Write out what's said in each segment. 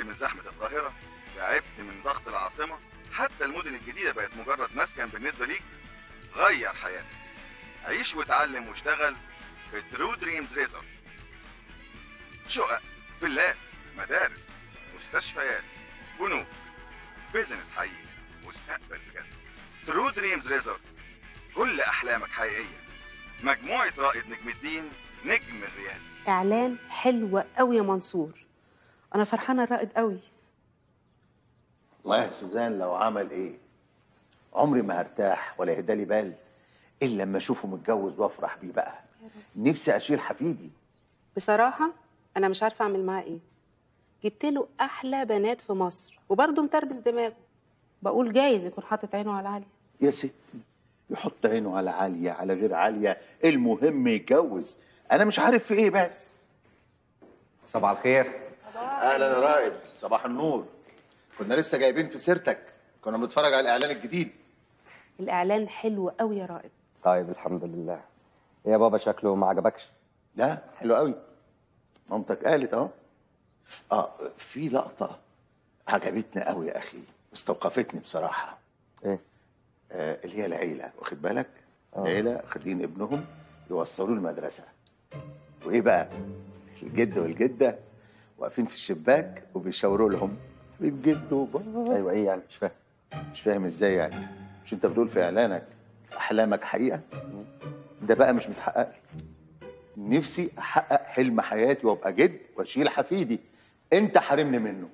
من زحمه القاهره تعبت من ضغط العاصمه حتى المدن الجديده بقت مجرد مسكن بالنسبه ليك غير حياتك عيش وتعلم واشتغل في ترو دريمز ريزورت شقق فيلات مدارس مستشفيات بنوك بيزنس حقيقي مستقبل بجد ترو دريمز ريزورت كل احلامك حقيقيه مجموعه رائد نجم الدين نجم الرياض اعلان حلو قوي يا منصور انا فرحانه الرائد قوي والله يا سوزان لو عمل ايه عمري ما هرتاح ولا يهدالي بال الا لما اشوفه متجوز وافرح بيه بقى نفسي اشيل حفيدي بصراحه انا مش عارفه اعمل معاه ايه جبت له احلى بنات في مصر وبرضه متربس دماغه بقول جايز يكون حاطط عينه على علي يا ستي يحط عينه على عالية على غير عالية المهم يتجوز انا مش عارف في ايه بس صباح الخير اهلا يا رائد صباح النور كنا لسه جايبين في سيرتك كنا بنتفرج على الاعلان الجديد الاعلان حلو قوي يا رائد طيب الحمد لله إيه يا بابا شكله ما عجبكش لا حلو قوي مامتك قالت اهو اه في لقطة عجبتني قوي يا اخي استوقفتني بصراحة ايه آه اللي هي العيلة واخد بالك العيلة خدين ابنهم يوصلوه المدرسة وايه بقى الجد والجدة واقفين في الشباك وبيشاوروا لهم حبيب جد وبابا ايوه ايه يعني مش فاهم مش فاهم ازاي يعني مش انت بتقول في اعلانك احلامك حقيقه ده بقى مش متحقق لي نفسي احقق حلم حياتي وابقى جد واشيل حفيدي انت حارمني منه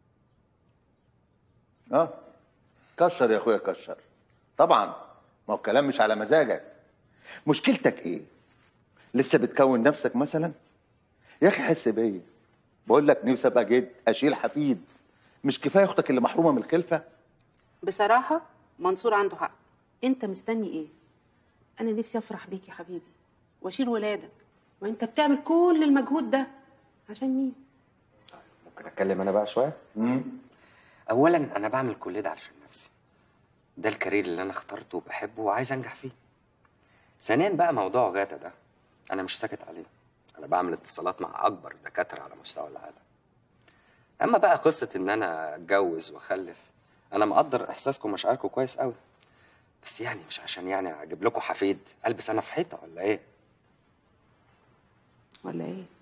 اه كشر يا اخويا كشر طبعا ما هو الكلام مش على مزاجك مشكلتك ايه لسه بتكون نفسك مثلا يا اخي حس بيا بقول لك نفسي ابقى جد اشيل حفيد مش كفايه اختك اللي محرومه من الخلفه بصراحه منصور عنده حق انت مستني ايه انا نفسي افرح بيك يا حبيبي واشيل ولادك وانت بتعمل كل المجهود ده عشان مين ممكن اتكلم انا بقى شويه مم. اولا انا بعمل كل ده علشان نفسي ده الكارير اللي انا اخترته وبحبه وعايز انجح فيه ثانيا بقى موضوع غاده ده انا مش ساكت عليه انا بعمل اتصالات مع اكبر دكاتره على مستوى العالم اما بقى قصه ان انا اتجوز واخلف انا مقدر احساسكم ومشاعركم كويس قوي بس يعني مش عشان يعني اجيب لكم حفيد البس انا في حيطه ولا ايه ولا ايه